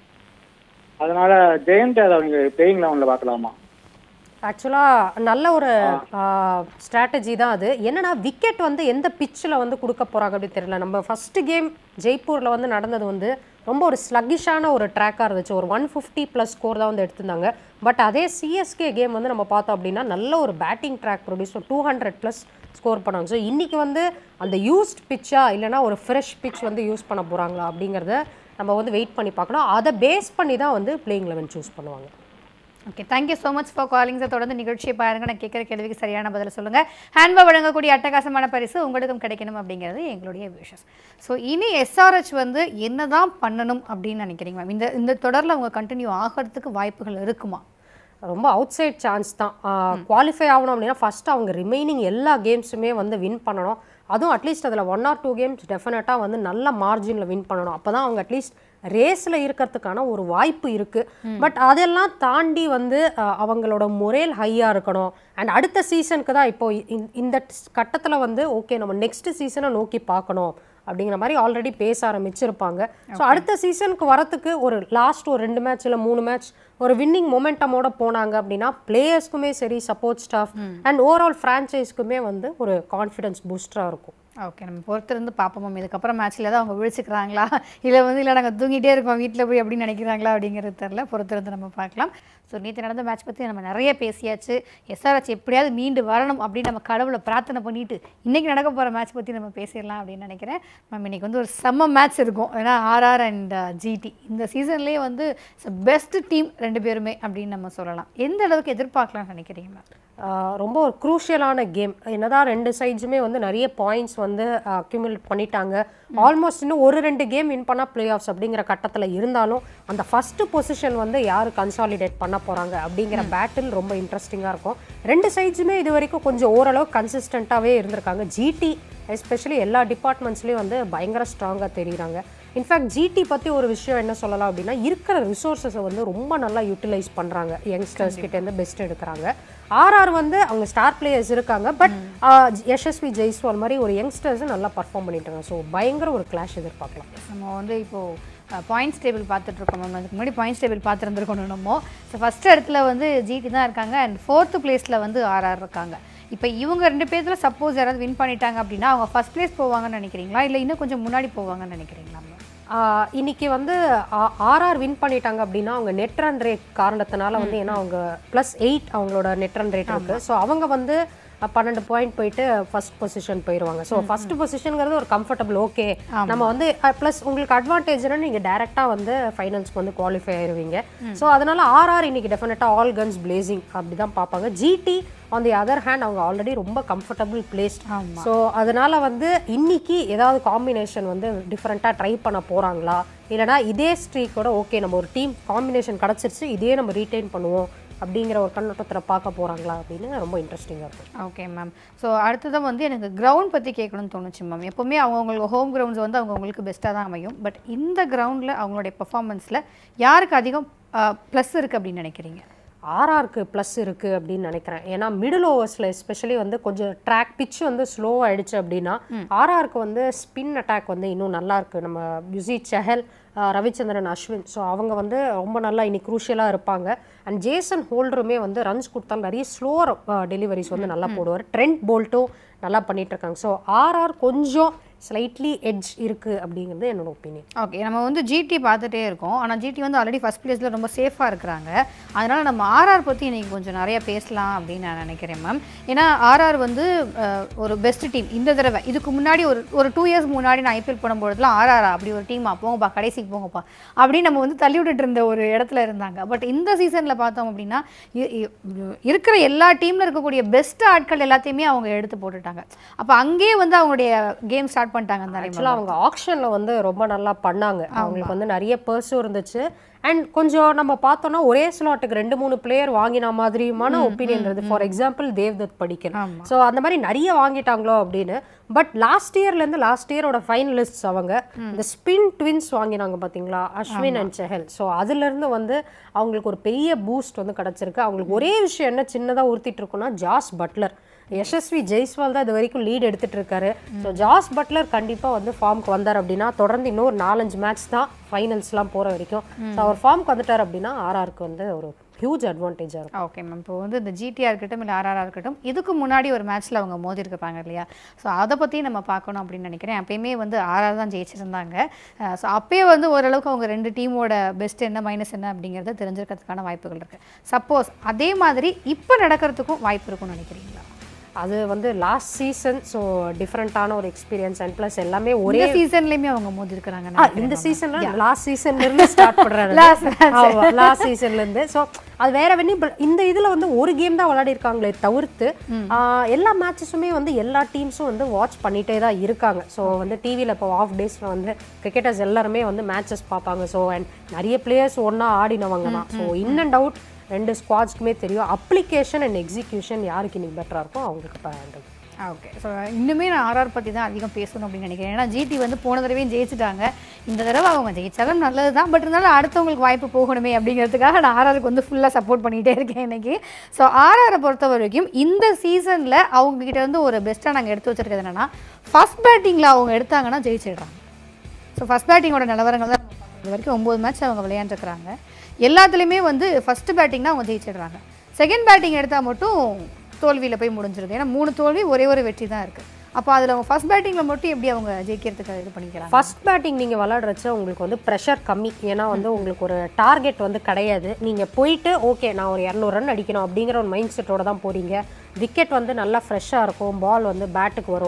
அதனால ஜெயந்த் யாதவ் நீங்கள் பிளேயிங் லெவனில் பார்க்கலாமா ஆக்சுவலாக நல்ல ஒரு ஸ்ட்ராட்டஜி தான் அது என்னன்னா விக்கெட் வந்து எந்த பிச்சில் வந்து கொடுக்க போகிறாங்க அப்படி தெரியல நம்ம ஃபர்ஸ்ட் கேம் ஜெய்ப்பூரில் வந்து நடந்தது வந்து ரொம்ப ஒரு ஸ்லக்கிஷான ஒரு ட்ராக்காக இருந்துச்சு ஒரு ஒன் ஃபிஃப்டி ப்ளஸ் ஸ்கோர் தான் வந்து எடுத்திருந்தாங்க பட் அதே சிஎஸ்கே கேம் வந்து நம்ம பார்த்தோம் அப்படின்னா நல்ல ஒரு batting track produce two hundred plus score பண்ணாங்க ஸோ இன்றைக்கி வந்து அந்த யூஸ்ட் பிச்சா இல்லைனா ஒரு ஃப்ரெஷ் பிச் வந்து யூஸ் பண்ண போகிறாங்களா அப்படிங்கிறத நம்ம வந்து வெயிட் பண்ணி பார்க்கணும் அதை பேஸ் பண்ணி தான் வந்து பிளேயிங் லெவன் சூஸ் பண்ணுவாங்க okay thank you so much for calling sir தொடர்ந்து நிகழ்ச்சியை பாருங்க நான் கேட்குற கேள்விக்கு சரியான பதில் சொல்லுங்கள் ஹேண்ட்பா வழங்கக்கூடிய அட்டகாசமான பரிசு உங்களுக்கும் கிடைக்கணும் அப்படிங்கிறது எங்களுடைய விஷஸ் ஸோ இனி எஸ்ஆர்ஹெச் வந்து என்னதான் பண்ணணும் அப்படின்னு நினைக்கிறீங்க மேம் இந்த இந்த தொடரில் அவங்க கண்டினியூ ஆகிறதுக்கு வாய்ப்புகள் இருக்குமா ரொம்ப அவுட் சைட் சான்ஸ் தான் குவாலிஃபை ஆகணும் அப்படின்னா ஃபர்ஸ்ட் அவங்க ரிமைனிங் எல்லா கேம்ஸுமே வந்து வின் பண்ணணும் அதுவும் அட்லீஸ்ட் அதில் ஒன் ஆர் டூ கேம்ஸ் டெஃபினட்டாக வந்து நல்ல மார்ஜினில் வின் பண்ணணும் அப்போ தான் அவங்க அட்லீஸ்ட் ரேஸில் இருக்கிறதுக்கான ஒரு வாய்ப்பு இருக்குது பட் அதெல்லாம் தாண்டி வந்து ஆஹ், அவங்களோட முறையில் ஹையாக இருக்கணும் அண்ட் அடுத்த சீசனுக்கு தான் இப்போ இ- இந்த கட்டத்தில் வந்து ஓகே நம்ம நெக்ஸ்ட் சீசனை நோக்கி பார்க்கணும் அப்படிங்கிற மாதிரி ஆல்ரெடி பேச ஆரம்பிச்சிருப்பாங்க ஸோ அடுத்த சீசனுக்கு வரத்துக்கு ஒரு லாஸ்ட் ஒரு ரெண்டு மேட்ச் இல்லை மூணு மேட்ச் ஒரு வின்னிங் மொமெண்டமோட போனாங்க அப்படின்னா பிளேயர்ஸ்க்குமே சரி சப்போர்ட் ஸ்டாஃப் அண்ட் ஓவரால் ஃப்ரான்ச்சைஸ்க்குமே வந்து ஒரு கான்ஃபிடன்ஸ் பூஸ்டராக இருக்கும் ஓகே நம்ம பொறுத்திருந்து பார்ப்போம் மேம் இதுக்கப்புறம் மேட்ச்சில் தான் அவங்க விழிச்சுக்கிறாங்களா இல்லை வந்து இல்லை நாங்கள் தூங்கிட்டே இருக்கோம் வீட்டில் போய் அப்படின்னு நினைக்கிறாங்களா அப்படிங்கிறது தெரில பொறுத்திருந்து நம்ம பார்க்கலாம் ஸோ நேற்று நடந்த மேட்ச் பற்றி நம்ம நிறைய பேசியாச்சு எஸ்ஆர்ஹெச் எப்படியாவது மீண்டு வரணும் அப்படின்னு நம்ம கடவுளை பிரார்த்தனை பண்ணிட்டு இன்றைக்கி நடக்க போகிற மேட்ச் பற்றி நம்ம பேசிடலாம் அப்படின்னு நினைக்கிறேன் மேம் இன்னைக்கு வந்து ஒரு செம்ம மேட்ச் இருக்கும் ஏன்னா ஆர்ஆர் அண்ட் ஜிடி இந்த சீசன்லேயே வந்து பெஸ்ட் டீம் ரெண்டு பேருமே அப்படின்னு நம்ம சொல்லலாம் எந்த அளவுக்கு எதிர்பார்க்கலாம்னு நினைக்கிறீங்க மேம் ஆஹ் ரொம்ப ஒரு குரூஷியலான கேம் என்னதான் ரெண்டு சைட்ஸுமே வந்து நிறைய பாயிண்ட்ஸ் வந்து அக்யூமுலேட் பண்ணிட்டாங்க ஆல்மோஸ்ட் இன்னும் ஒரு ரெண்டு கேம் வின் பண்ணால் பிளே ஆஃப்ஸ் அப்படிங்கிற கட்டத்தில் இருந்தாலும் அந்த ஃபஸ்ட்டு பொசிஷன் வந்து யார் கன்சாலிடேட் பண்ண போகிறாங்க அப்படிங்கிற பேட்டில் ரொம்ப இன்ட்ரெஸ்டிங்காக இருக்கும் ரெண்டு சைட்ஸுமே இது வரைக்கும் கொஞ்சம் ஓரளவு கன்சிஸ்டண்ட்டாகவே இருந்திருக்காங்க ஜிடி எஸ்பெஷலி எல்லா டிபார்ட்மெண்ட்ஸ்லேயும் வந்து பயங்கர ஸ்ட்ராங்காக தெரியுறாங்க இன்ஃபேக்ட் ஜிடி பற்றி ஒரு விஷயம் என்ன சொல்லலாம் அப்படின்னா இருக்கிற ரிசோர்ஸஸை வந்து ரொம்ப நல்லா யூட்டிலைஸ் பண்ணுறாங்க யங்ஸ்டர்ஸ் கிட்டேருந்து பெஸ்ட் எடுக்கிறாங்க ஆர்ஆர் வந்து அவங்க ஸ்டார் பிளேயர்ஸ் இருக்காங்க பட் யஷஸ்வி ஜெய்ஸ்வால் மாதிரி ஒரு யங்ஸ்டர்ஸும் நல்லா பர்ஃபார்ம் பண்ணிட்டாங்க ஸோ பயங்கர ஒரு கிளாஷ் எதிர்பார்க்கலாம் நம்ம வந்து இப்போது பாயிண்ட்ஸ் டேபிள் பார்த்துட்டு இருக்கோம் மேம் அதுக்கு முன்னாடி பாயிண்ட்ஸ் டேபிள் பார்த்துருந்துருக்கணும் நம்ம ஸோ ஃபஸ்ட் இடத்துல வந்து ஜிடி தான் இருக்காங்க அண்ட் ஃபோர்த்து பிளேஸில் வந்து ஆர்ஆர் இருக்காங்க இப்போ இவங்க ரெண்டு பேர்த்துல சப்போஸ் யாராவது வின் பண்ணிட்டாங்க அப்படின்னா அவங்க ஃபர்ஸ்ட் பிளேஸ் போவாங்கன்னு நினைக்கிறீங்களா இல்லை இன்னும் கொஞ்சம் முன்னாடி போவாங்கன்னு நினைக்கிறீங்களா ma'am? ஆஹ் இன்னைக்கு வந்து ஆர்ஆர் வின் பண்ணிட்டாங்க அப்படின்னா அவங்க நெட் ரன் ரேட் காரணத்தினால வந்து ஏன்னா அவங்க ப்ளஸ் எயிட் அவங்களோட நெட் ரன் ரேட் இருக்கு ஸோ அவங்க வந்து அஹ், பன்னெண்டு பாயிண்ட் போயிட்டு ஃபர்ஸ்ட் பொசிஷன் போயிடுவாங்க ஸோ ஃபர்ஸ்ட் பொசிஷனுங்கிறது ஒரு கம்ஃபர்டபுள் ஓகே நம்ம வந்து ப்ளஸ் உங்களுக்கு அட்வான்டேஜ்னா நீங்கள் டேரெக்டாக வந்து ஃபைனல்ஸ்க்கு வந்து குவாலிஃபை ஆயிருவீங்க ஸோ அதனால ஆர்ஆர் இன்னைக்கு டெஃபினட்டாக ஆல் கன்ஸ் பிளேசிங் அப்படி தான் பார்ப்பாங்க GT on the other hand அவங்க ஆல்ரெடி ரொம்ப கம்ஃபர்டபுள் பிளேஸ்ட் ஸோ அதனால வந்து இன்னைக்கு ஏதாவது காம்பினேஷன் வந்து டிஃப்ரெண்ட்டாக ட்ரை பண்ண போகிறாங்களா இல்லைனா இதே ஸ்ட்ரீக்கோட ஓகே நம்ம ஒரு டீம் காம்பினேஷன் கிடச்சிருச்சு இதே நம்ம ரீட்டைன் பண்ணுவோம் அப்படிங்கிற ஒரு கண்ணோட்டத்தில் பார்க்க போகிறாங்களா அப்படின்னு ரொம்ப இன்ட்ரெஸ்டிங்காக இருக்கும் ஓகே மேம் ஸோ அடுத்ததான் வந்து எனக்கு கிரவுண்ட் பற்றி கேட்கணும்னு தோணுச்சு மேம் எப்போவுமே அவங்கவுங்களுக்கு ஹோம் கிரவுண்ட்ஸ் வந்து அவங்கவுங்களுக்கு பெஸ்ட்டாக தான் அமையும் பட் இந்த கிரவுண்டில் அவங்களுடைய பெர்ஃபார்மன்ஸில் யாருக்கு அதிகம் ப்ளஸ் இருக்குது அப்படின்னு நினைக்கிறீங்க ஆர்ஆருக்கு ப்ளஸ் இருக்குது அப்படின்னு நினைக்கிறேன் ஏன்னா மிடில் ஓவர்ஸில் எஸ்பெஷலி வந்து கொஞ்சம் ட்ராக் பிச் வந்து ஸ்லோ ஆயிடுச்சு அப்படின்னா ஆர்ஆருக்கு வந்து ஸ்பின் அட்டாக் வந்து இன்னும் நல்லா இருக்கு நம்ம யுசி செஹல் ஆஹ் ரவிச்சந்திரன் அஸ்வின் ஸோ அவங்க வந்து ரொம்ப நல்லா இன்னைக்கு குரூஷியலாக இருப்பாங்க அண்ட் ஜேசன் ஹோல்டருமே வந்து ரன்ஸ் கொடுத்தாலும் நிறைய ஸ்லோவர் டெலிவரிஸ் வந்து நல்லா போடுவார் ட்ரெண்ட் போல்ட்டும் நல்லா பண்ணிட்டு இருக்காங்க ஸோ ஆர்ஆர் கொஞ்சம் ஸ்லைட்லி எட்ஜ் இருக்குது அப்படிங்கிறது என்னோட ஒப்பீனியன் ஓகே நம்ம வந்து ஜிடி பார்த்துட்டே இருக்கோம் ஆனால் ஜிடி வந்து ஆல்ரெடி ஃபஸ்ட் பிளேஸில் ரொம்ப சேஃபாக இருக்கிறாங்க அதனால் நம்ம ஆர்ஆர் பற்றி இன்றைக்கி கொஞ்சம் நிறைய பேசலாம் அப்படின்னு நான் நினைக்கிறேன் மேம் ஏன்னா ஆர்ஆர் வந்து அஹ், ஒரு பெஸ்ட் டீம் இந்த தடவை இதுக்கு முன்னாடி ஒரு ஒரு டூ இயர்ஸ் முன்னாடி நான் ஐபிஎல் போடும்பொழுதுலாம் ஆர்ஆர் அப்படி ஒரு டீமா போங்கப்பா கடைசிக்கு போங்கப்பா அப்படின்னு நம்ம வந்து தள்ளி விட்டுட்டு இருந்த ஒரு இடத்துல இருந்தாங்க பட் இந்த சீசனில் பார்த்தோம் அப்படின்னா இ- இ- இருக்கிற எல்லா டீமில் இருக்கக்கூடிய பெஸ்ட் ஆட்கள் எல்லாத்தையுமே அவங்க எடுத்து போட்டுட்டாங்க அப்போ அங்கேயே வந்து அவங்களுடைய கேம் ஸ்டார்ட் பண்ணிட்டாங்க தானே ஆக்சுவலாக அவங்க ஆக்ஷனில் வந்து ரொம்ப நல்லா பண்ணாங்க அவங்களுக்கு வந்து நிறைய பர்ஸும் இருந்துச்சு அண்ட் கொஞ்சம் நம்ம பார்த்தோம்னா ஒரே ஸ்லாட்டுக்கு ரெண்டு மூணு பிளேயர் வாங்கின மாதிரியுமான ஒப்பீனியன் இருந்தது ஃபார் எக்ஸாம்பிள் தேவ்தத் படிக்கல் ஆமா. ஸோ அந்த மாதிரி நிறைய வாங்கிட்டாங்களோ அப்படின்னு பட் லாஸ்ட் இயர்லேருந்து லாஸ்ட் இயரோட ஃபைனலிஸ்ட்ஸ் அவங்க இந்த ஸ்பின் ட்வின்ஸ் வாங்கினாங்க பார்த்தீங்களா அஸ்வின் அண்ட் செஹல் ஸோ அதுலேருந்து வந்து அவங்களுக்கு ஒரு பெரிய பூஸ்ட் வந்து கிடச்சிருக்கு அவங்களுக்கு ஒரே விஷயம் என்ன சின்னதாக உறுத்திட்டு இருக்குன்னா ஜாஸ் பட்லர் யசஸ்வி ஜெய்ஸ்வால் தான் இது வரைக்கும் லீட் எடுத்துட்டு இருக்காரு ஸோ ஜாஸ் பட்லர் கண்டிப்பாக வந்து ஃபார்முக்கு வந்தார் அப்படின்னா தொடர்ந்து இன்னும் ஒரு நாலஞ்சு மேட்ச் தான் ஃபைனல்ஸ்லாம் போகிற வரைக்கும் ஸோ அவர் ஃபார்முக்கு வந்துட்டார் அப்படின்னா ஆர்ஆருக்கு வந்து ஒரு ஹியூஜ் அட்வான்டேஜாக இருக்கும் ஓகே மேம் இப்போ வந்து இந்த ஜிடிஆர் இருக்கட்டும் இல்லை ஆர்ஆர் இருக்கட்டும் இதுக்கு முன்னாடி ஒரு மேட்ச்சில் அவங்க மோதி இருப்பாங்க இல்லையா ஸோ அதை பற்றி நம்ம பார்க்கணும் அப்படின்னு நினைக்கிறேன் அப்பயுமே வந்து ஆர்ஆர் தான் ஜெயிச்சிருந்தாங்க ஸோ அப்பயே வந்து ஓரளவுக்கு அவங்க ரெண்டு டீமோட பெஸ்ட் என்ன மைனஸ் என்ன அப்படிங்கிறத தெரிஞ்சுக்கிறதுக்கான வாய்ப்புகள் இருக்குது சப்போஸ் அதே மாதிரி இப்போ நடக்கிறதுக்கும் வாய்ப்பு இருக்கும்னு நினைக்கிறீங்களா அது வந்து லாஸ்ட் சீசன் ஸோ டிஃப்ரெண்ட்டான ஒரு எக்ஸ்பீரியன்ஸ் அண்ட் ப்ளஸ் எல்லாமே ஒரே ஒரே சீசன்லேயுமே அவங்க மோதி இருக்கிறாங்க ஆ, இந்த சீசன்ல லாஸ்ட் சீசன்ல இருந்து ஸ்டார்ட் பண்றாரு Last லாஸ்ட் சீசன்ல இருந்து சோ அது வேற வெனி இந்த இதுல வந்து ஒரு கேம் தான் விளையாடி இருக்காங்களே தவிர்த்து ஆ, எல்லா மேட்சஸுமே வந்து எல்லா டீம்ஸும் வந்து வாட்ச் பண்ணிட்டே தான் இருக்காங்க ஸோ வந்து டிவியில் இப்போ ஆஃப் டேஸ்ல வந்து கிரிக்கெட்டர்ஸ் எல்லாருமே வந்து மேட்சஸ் பார்ப்பாங்க ஸோ அண்ட் நிறைய பிளேயர்ஸ் ஒண்ணா ஆடினவங்க தான் ஸோ இன் அண்ட் அவுட் ரெண்டு ஸ்குவாட்ஸ்க்குமே தெரியும் அப்ளிகேஷன் அண்ட் எக்ஸிகியூஷன் யாருக்கு இன்னைக்கு பெட்டரா இருக்கோ அவங்களுக்கு இப்போ ஹேண்டில் ஓகே ஸோ இன்னுமே நான் ஆர்ஆர் பற்றி தான் அதிகம் பேசணும் அப்படின்னு நினைக்கிறேன் ஏன்னா ஜிடி வந்து போன தடவையும் ஜெயிச்சிட்டாங்க இந்த தடவை அவங்க ஜெயிச்சாலும் நல்லது தான் பட் இருந்தாலும் அடுத்தவங்களுக்கு வாய்ப்பு போகணுமே அப்படிங்கிறதுக்காக நான் ஆர்ஆருக்கு வந்து ஃபுல்லாக சப்போர்ட் பண்ணிகிட்டே இருக்கேன் இன்னைக்கு ஸோ ஆர்ஆரை பொறுத்த வரைக்கும் இந்த சீசனில் அவங்க கிட்ட இருந்து ஒரு பெஸ்ட்டாக நாங்கள் எடுத்து வச்சிருக்கிறது என்னன்னா ஃபர்ஸ்ட் பேட்டிங்கில் அவங்க எடுத்தாங்கன்னா ஜெயிச்சிடுறாங்க ஸோ ஃபர்ஸ்ட் பேட்டிங்கோட நிலவரங்கள் தான் நம்ம பார்க்கறது. இது வரைக்கும் ஒம்பது மேட்ச் அவங்க விளையாண்டுருக்குறாங்க எல்லாத்துலேயுமே வந்து ஃபர்ஸ்ட் பேட்டிங் தான் அவங்க ஜெயிச்சிடுறாங்க செகண்ட் பேட்டிங் எடுத்தால் மட்டும் தோல்வியில் போய் முடிஞ்சிருது ஏன்னா மூணு தோல்வி ஒரே ஒரு வெற்றி தான் இருக்குது அப்போ அதில் அவங்க ஃபர்ஸ்ட் பேட்டிங்கில் மட்டும் எப்படி அவங்க ஜெயிக்கிறதுக்கு இது பண்ணிக்கிறாங்க ஃபர்ஸ்ட் பேட்டிங் நீங்கள் விளாடுறச்ச உங்களுக்கு வந்து ப்ரெஷர் கம்மி ஏன்னா வந்து உங்களுக்கு ஒரு டார்கெட் வந்து கிடையாது நீங்கள் போயிட்டு ஓகே நான் ஒரு இரநூறு ரன் அடிக்கணும் அப்படிங்கிற ஒரு மைண்ட் செட்டோட தான் போறீங்க விக்கெட் வந்து நல்லா ஃப்ரெஷ்ஷாக இருக்கும் பால் வந்து பேட்டுக்கு வரும்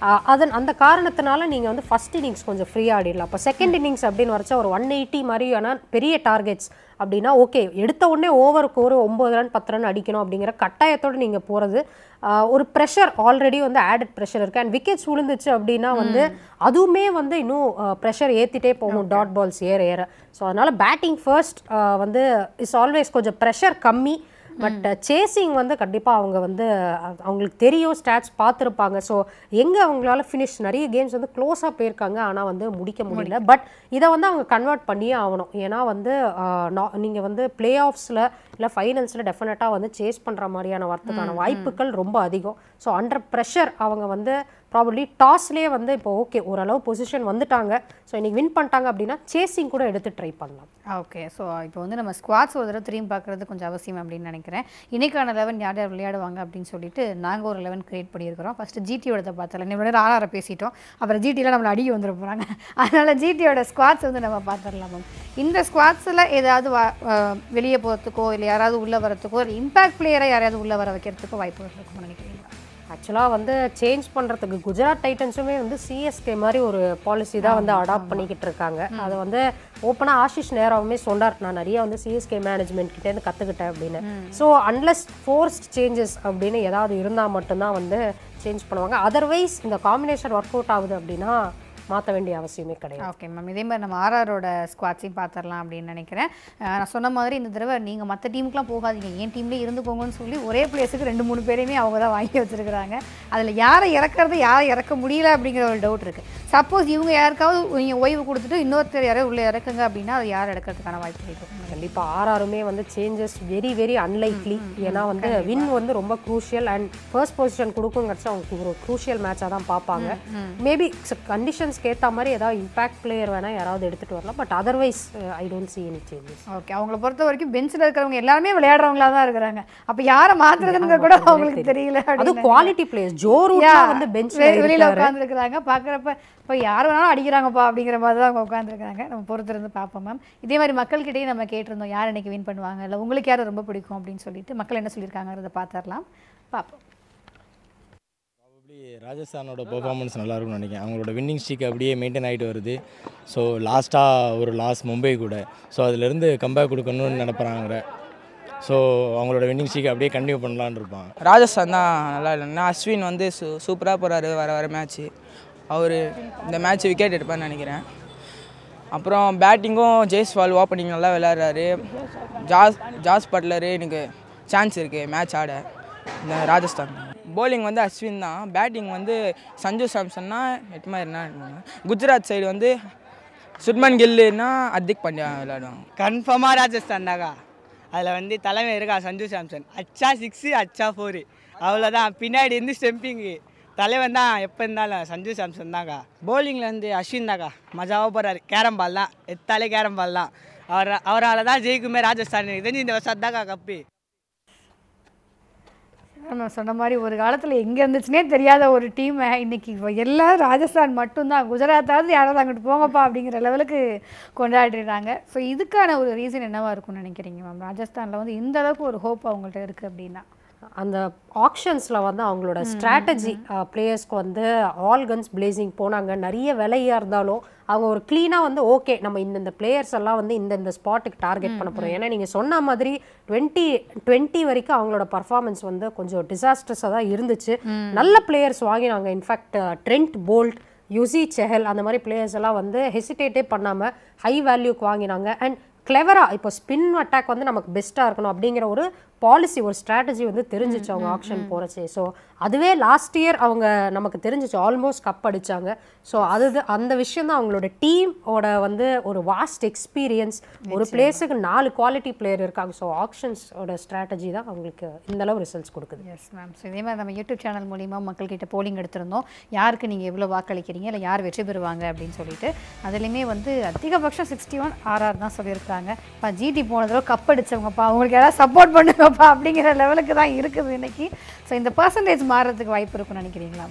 ஆஹ் அதன் அந்த காரணத்தினால நீங்கள் வந்து ஃபர்ஸ்ட் இன்னிங்ஸ் கொஞ்சம் ஃப்ரீ ஆடிடலாம் அப்போ செகண்ட் இன்னிங்ஸ் அப்படின்னு வரைச்சா ஒரு ஒன் எயிட்டி மாதிரியான பெரிய டார்கெட்ஸ் அப்படின்னா ஓகே எடுத்த உடனே ஓவருக்கு ஒரு ஒம்பது ரன் பத்து ரன் அடிக்கணும் அப்படிங்கிற கட்டாயத்தோடு நீங்கள் போகிறது ஒரு ப்ரெஷர் ஆல்ரெடி வந்து ஆடட் ப்ரெஷர் இருக்குது அண்ட் விக்கெட்ஸ் விழுந்துச்சு அப்படின்னா வந்து அதுவுமே வந்து இன்னும் ப்ரெஷர் ஏற்றிட்டே போகணும் டாட் பால்ஸ் ஏற ஏற ஸோ அதனால் பேட்டிங் ஃபர்ஸ்ட் வந்து இஸ் ஆல்வேஸ் கொஞ்சம் ப்ரெஷர் கம்மி பட் சேசிங் வந்து கண்டிப்பாக அவங்க வந்து அஹ், அவங்களுக்கு தெரியும் ஸ்டாட்ஸ் பார்த்துருப்பாங்க ஸோ எங்கே அவங்களால ஃபினிஷ் நிறைய கேம்ஸ் வந்து க்ளோஸாக போயிருக்காங்க ஆனால் வந்து முடிக்க முடியல பட் இதை வந்து அவங்க கன்வெர்ட் பண்ணியே ஆகணும் ஏன்னா வந்து நீங்கள் வந்து பிளே ஆஃப்ஸில் இல்லை ஃபைனல்ஸில் டெஃபினட்டாக வந்து சேஸ் பண்ணுற மாதிரியான வரத்துக்கான வாய்ப்புகள் ரொம்ப அதிகம் ஸோ அண்டர் ப்ரெஷர் அவங்க வந்து ப்ராபப்ளி டாஸ்லேயே வந்து இப்போ ஓகே ஓரளவு பொசிஷன் வந்துட்டாங்க ஸோ இன்னைக்கு வின் பண்ணிட்டாங்க அப்படின்னா சேசிங் கூட எடுத்து ட்ரை பண்ணலாம் ஓகே ஸோ இப்போ வந்து நம்ம ஸ்குவாட்ஸ் ஒரு தடவை திரும்பி பார்க்குறது கொஞ்சம் அவசியம் அப்படின்னு நினைக்கிறேன் இன்னைக்கான லெவன் யார் யார் விளையாடுவாங்க அப்படின்னு சொல்லிட்டு நாங்கள் ஒரு லெவன் கிரியேட் பண்ணியிருக்கிறோம் ஃபஸ்ட்டு ஜிடியோட பார்த்தல இவ்வளோ நேரம் ஆறார பேசிட்டோம் அப்புறம் ஜிடியில் நம்மளை அடிக்க வந்துட போகிறாங்க அதனால் ஜிடியோட ஸ்குவாட்ஸ் வந்து நம்ம பார்த்துடலாம் மேம் இந்த ஸ்குவாட்ஸில் ஏதாவது வா- அஹ் வெளியே போகிறதுக்கோ இல்லை யாராவது உள்ளே வரத்துக்கோ இல்லை இம்பாக்ட் பிளேயரை யாரையாவது உள்ளே வர வைக்கிறதுக்கோ வாய்ப்புகள் இருக்கும்னு நினைக்கிறீங்களா ஆக்சுவலாக வந்து சேஞ்ச் பண்ணுறதுக்கு குஜராத் டைட்டன்ஸுமே வந்து சிஎஸ்கே மாதிரி ஒரு பாலிசி தான் வந்து அடாப்ட் பண்ணிக்கிட்டு இருக்காங்க அதை வந்து ஓப்பனாக ஆஷிஷ் நேராவுமே சொன்னார் நான் நிறைய வந்து சிஎஸ்கே மேனேஜ்மெண்ட் கிட்டேருந்து கற்றுக்கிட்டேன் அப்படின்னு ஸோ அன்லெஸ் ஃபோர்ஸ்ட் சேஞ்சஸ் அப்படின்னு ஏதாவது இருந்தால் மட்டும்தான் வந்து சேஞ்ச் பண்ணுவாங்க அதர்வைஸ் இந்த காம்பினேஷன் ஒர்க் அவுட் ஆகுது அப்படின்னா மாற்ற வேண்டிய அவசியமே கிடையாது ஓகே மேம் இதே மாதிரி நம்ம ஆர்ஆரோட ஸ்குவாட்ஸையும் பார்த்துடலாம் அப்படின்னு நினைக்கிறேன் அஹ் நான் சொன்ன மாதிரி இந்த தடவை நீங்கள் மற்ற டீமுக்குலாம் போகாதீங்க என் டீம்லேயே இருந்துக்கோங்கன்னு சொல்லி ஒரே பிளேஸுக்கு ரெண்டு மூணு பேரையுமே அவங்க தான் வாங்கி வச்சிருக்கிறாங்க அதில் யாரை இறக்குறது யாரை இறக்க முடியல அப்படிங்கிற ஒரு டவுட் இருக்குது சப்போஸ் இவங்க யாருக்காவது நீங்கள் ஓய்வு கொடுத்துட்டு இன்னொருத்தர் யாராவது உள்ளே இறக்குங்க அப்படின்னா அது யார் இறக்கிறதுக்கான வாய்ப்பு இருக்கும் கண்டிப்பாக ஆர்ஆருமே வந்து சேஞ்சஸ் வெரி வெரி அன்லைக்லி ஏன்னா வந்து வின் வந்து ரொம்ப க்ரூஷியல் அண்ட் ஃபர்ஸ்ட் பொசிஷன் கொடுக்குங்கிறச்சு அவங்க ஒரு க்ரூஷியல் மேட்சாக தான் பார்ப்பாங்க மேபி கண்டிஷன்ஸ்க்கு ஏற்ற மாதிரி ஏதாவது இம்பாக்ட் பிளேயர் வேணால் யாராவது எடுத்துகிட்டு வரலாம் but otherwise I don't see any changes okay அவங்கள பொறுத்த வரைக்கும் பெஞ்சில் இருக்கிறவங்க எல்லாருமே விளையாடுறவங்களா தான் இருக்கிறாங்க அப்போ யாரை மாற்றுறதுன்னு கூட அவங்களுக்கு தெரியல அது அப்படின்னு குவாலிட்டி பிளேயர்ஸ் ஜோ ரூட்லாம் Yeah. வந்து வெ- பெஞ்சில் வெளியில உட்காந்துருக்குறாங்க பார்க்குறப்ப இப்போ யார் வேணாலும் அடிக்கிறாங்கப்பா அப்படிங்கிற மாதிரி தான் அவங்க உட்காந்துருக்காங்க நம்ம பொறுத்திருந்து பார்ப்போம் மேம் இதே மாதிரி மக்கள்கிட்டயே நம்ம கேட்டிருந்தோம் யார் இன்னைக்கு வின் பண்ணுவாங்க இல்லை உங்களுக்கு யார் ரொம்ப பிடிக்கும் அப்படின்னு சொல்லிட்டு மக்கள் என்ன சொல்லியிருக்காங்கிறத பார்த்துடலாம் பார்ப்போம் ப்ராபப்ளி ராஜஸ்தானோட பெர்ஃபார்மன்ஸ் நல்லா இருக்கும்னு நினைக்கிறேன் அவங்களோட வின்னிங் ஸ்ட்ரீக் அப்படியே மெயின்டைன் ஆகிட்டு வருது ஸோ லாஸ்ட்டாக ஒரு லாஸ் மும்பை கூட ஸோ அதுலேருந்து கம்பேக் கொடுக்கணும்னு நினைப்பறாங்க ஸோ அவங்களோட வின்னிங் ஸ்ட்ரீக் அப்படியே கண்டினியூ பண்ணலான்னு இருப்பான் ராஜஸ்தான் தான் நல்லா இல்லைன்னா அஸ்வின் வந்து சூ சூப்பராக போகிறாரு வர வர மேட்ச்சு அவர் இந்த மேட்ச் விக்கெட் எடுப்பார்னு நினைக்கிறேன் அப்புறம் பேட்டிங்கும் ஜெய்ஸ்வால் ஓப்பனிங் நல்லா விளையாடுறாரு ஜாஸ் ஜாஸ் பட்லரு எனக்கு சான்ஸ் இருக்குது மேட்ச் ஆட இந்த ராஜஸ்தான் bowling வந்து அஸ்வின் தான் பேட்டிங் வந்து சஞ்சு சாம்சன்னா எட்டுமா என்ன குஜராத் சைடு வந்து சுட்மன் கில்லுன்னா அத்திக் பாண்டியா விளையாடுவாங்க கன்ஃபார்மாக ராஜஸ்தான் தாக்கா அதில் வந்து தலைமை இருக்கா சஞ்சு சாம்சன் அச்சா சிக்ஸு அச்சா ஃபோரு அவ்வளோதான் பின்னாடி இருந்து ஸ்டெம்பிங்கு தலைவன் தான் எப்போ இருந்தாலும் சஞ்சு சாம்சன் தான்க்கா bowlingல இருந்து அஸ்வின் தாக்கா மஜாவாக போகிறாரு கேரம் பால் தான் எத்தாலே கேரம் பால் தான் அவர் அவரால் தான் ஜெயிக்குமே ராஜஸ்தான் எனக்கு தெரிஞ்சு இந்த வருஷம் தாக்கா கப்பு நம்ம சொன்ன மாதிரி ஒரு காலத்தில் எங்கே இருந்துச்சுனே தெரியாத ஒரு டீமை இன்னைக்கு இப்போ எல்லாரும் ராஜஸ்தான் மட்டும்தான் குஜராத்தாவது யாராவது அங்கிட்டு போங்கப்பா அப்படிங்கிற லெவலுக்கு கொண்டாடிடுறாங்க ஸோ இதுக்கான ஒரு ரீசன் என்னவா இருக்கும்னு நினைக்கிறீங்க மேம் ராஜஸ்தானில் வந்து இந்த அளவுக்கு ஒரு ஹோப் அவங்கள்ட்ட இருக்குது அப்படின்னா அந்த ஆக்ஷன்ஸில் வந்து அவங்களோட ஸ்ட்ராட்டஜி பிளேயர்ஸ்க்கு வந்து ஆல் கன்ஸ் பிளேசிங் போனாங்க நிறைய விலையாக இருந்தாலும் அவங்க ஒரு க்ளீனாக வந்து ஓகே நம்ம இந்தந்த பிளேயர்ஸ் எல்லாம் வந்து இந்த இந்த ஸ்பாட்டுக்கு டார்கெட் பண்ண போகிறோம் ஏன்னா நீங்கள் சொன்ன மாதிரி டுவெண்ட்டி டுவெண்ட்டி வரைக்கும் அவங்களோட பர்ஃபார்மன்ஸ் வந்து கொஞ்சம் டிசாஸ்டர்ஸாக தான் இருந்துச்சு நல்ல பிளேயர்ஸ் வாங்கினாங்க in fact Trent Boult Yuzi Chahal அந்த மாதிரி பிளேயர்ஸ் எல்லாம் வந்து ஹெசிடேட்டே பண்ணாமல் ஹை வேல்யூக்கு வாங்கினாங்க அண்ட் கிளெவராக இப்போ ஸ்பின் அட்டாக் வந்து நமக்கு பெஸ்ட்டாக இருக்கணும் அப்படிங்கிற ஒரு பாலிசி ஒரு ஸ்ட்ராட்டஜி வந்து தெரிஞ்சிச்சு அவங்க ஆப்ஷன் போகிறச்சே ஸோ அதுவே லாஸ்ட் இயர் அவங்க நமக்கு தெரிஞ்சிச்சு ஆல்மோஸ்ட் கப் அடிச்சாங்க ஸோ அது அந்த விஷயம் தான் அவங்களோட டீமோட வந்து ஒரு வாஸ்ட் எக்ஸ்பீரியன்ஸ் ஒரு பிளேஸுக்கு நாலு குவாலிட்டி பிளேயர் இருக்காங்க ஸோ ஆப்ஷன்ஸோட ஸ்ட்ராட்டஜி தான் அவங்களுக்கு இந்த அளவு ரிசல்ட்ஸ் கொடுக்குது எஸ் மேம் ஸோ இதே மாதிரி நம்ம யூடியூப் சேனல் மூலிமா மக்கள்கிட்ட போலிங் எடுத்திருந்தோம் யாருக்கு நீங்கள் எவ்வளோ வாக்களிக்கிறீங்க இல்லை யார் வெற்றி பெறுவாங்க அப்படின்னு சொல்லிட்டு அதுலேயுமே வந்து அதிகபட்சம் சிக்ஸ்டி ஒன் ஆர்ஆர் தான் சொல்லியிருக்காங்க இப்போ ஜிடி போன தடவை கப் அடிச்சவங்கப்பா அவங்களுக்கு யாராவது சப்போர்ட் பண்ணுங்கப்பா அப்படிங்கிற லெவலுக்கு தான் இருக்குது இன்னைக்கு ஸோ இந்த பர்சன்டேஜ் மாறுறதுக்கு வாய்ப்பு இருக்கும்னு நினைக்கிறீங்களா மேம்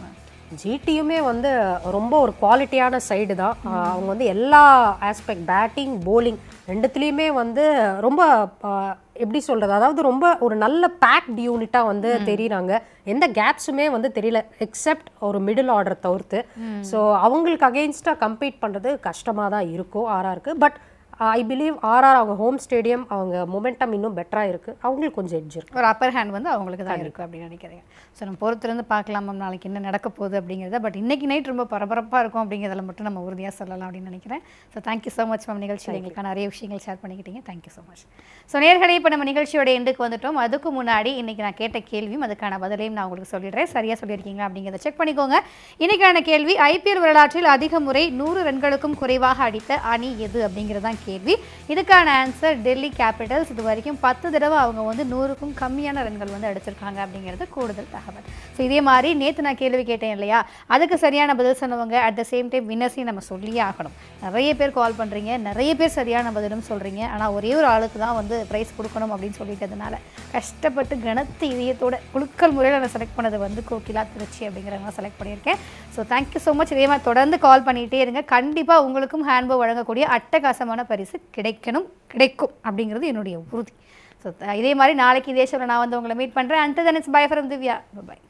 ஜிடியுமே வந்து ரொம்ப ஒரு குவாலிட்டியான சைடு தான் ஆஹ் அவங்க வந்து எல்லா ஆஸ்பெக்ட் பேட்டிங் bowling ரெண்டுத்துலேயுமே வந்து ரொம்ப ஆஹ் எப்படி சொல்கிறது அதாவது ரொம்ப ஒரு நல்ல பேக்ட் யூனிட்டாக வந்து தெரியுறாங்க எந்த கேப்ஸுமே வந்து தெரியல எக்ஸப்ட் ஒரு மிடில் ஆர்டர் தவிர்த்து ஸோ அவங்களுக்கு அகெயின்ஸ்டாக கம்பீட் பண்ணுறது கஷ்டமாக தான் இருக்கும் ஆர்ஆருக்கு பட் ஐ பிலீவ் ஆர்ஆர் அவங்க ஹோம் ஸ்டேடியம் அவங்க மொமெண்டம் இன்னும் பெட்டராக இருக்குது அவங்களுக்கு கொஞ்சம் எட்ஜ் இருக்கு ஒரு அப்பர் ஹேண்ட் வந்து அவங்களுக்கு தான் இருக்குது அப்படின்னு நினைக்கிறேன் ஸோ நம்ம பொறுத்திருந்து பார்க்கலாம் மேம் நாளைக்கு என்ன நடக்க போகுது அப்படிங்கிறத பட் இன்னைக்கு நைட் ரொம்ப பரபரப்பாக இருக்கும் அப்படிங்கிறதுல மட்டும் நம்ம உறுதியாக சொல்லலாம் அப்படின்னு நினைக்கிறேன் so thank you so much ma'am நிகழ்ச்சியில் எங்களுக்கான நிறைய விஷயங்கள் ஷேர் பண்ணிக்கிட்டீங்க தேங்க்யூ ஸோ மச் ஸோ நேர்களே இப்போ நம்ம நிகழ்ச்சியோட எண்டுக்கு வந்துட்டோம் அதுக்கு முன்னாடி இன்னைக்கு நான் கேட்ட கேள்வியும் அதுக்கான பதிலையும் நான் உங்களுக்கு சொல்லிடுறேன் சரியாக சொல்லியிருக்கீங்க அப்படிங்கிறத செக் பண்ணிக்கோங்க இன்னைக்கான கேள்வி ஐபிஎல் வரலாற்றில் அதிக முறை நூறு ரன்களுக்கும் குறைவாக அடித்த அணி எது அப்படிங்கிறது தான் கேள்வி இதுக்கான ஆன்சர் டெல்லி கேபிட்டல்ஸ் இது வரைக்கும் பத்து தடவை அவங்க வந்து நூறுக்கும் கம்மியான ரன்கள் வந்து அடிச்சிருக்காங்க அப்படிங்கிறது கூடுதல் தகவல் ஸோ இதே மாதிரி நேற்று நான் கேள்வி கேட்டேன் இல்லையா அதுக்கு சரியான பதில் சொன்னவங்க அட் த சேம் டைம் வின்னர்ஸையும் நம்ம சொல்லியே ஆகணும் நிறைய பேர் கால் பண்ணுறீங்க நிறைய பேர் சரியான பதிலும் சொல்கிறீங்க ஆனால் ஒரே ஒரு ஆளுக்கு தான் வந்து ப்ரைஸ் கொடுக்கணும் அப்படின்னு சொல்லிட்டதுனால கஷ்டப்பட்டு கனத்து இதயத்தோட குழுக்கள் முறையில் நான் செலக்ட் பண்ணது வந்து கோகிலா திருச்சி அப்படிங்கிறவங்க செலக்ட் பண்ணியிருக்கேன் ஸோ தேங்க்யூ ஸோ மச் இதே மாதிரி தொடர்ந்து கால் பண்ணிகிட்டே இருங்க கண்டிப்பாக உங்களுக்கும் ஹேண்ட்போ வழங்கக்கூடிய அட்டகாசமான பரிசு கிடைக்கணும் கிடைக்கும் அப்படிங்கிறது என்னுடைய உறுதி ஸோ இதே மாதிரி நாளைக்கு இதே சொல்ல நான் வந்து உங்களை மீட் பண்ணுறேன் and then it's bye from Divya by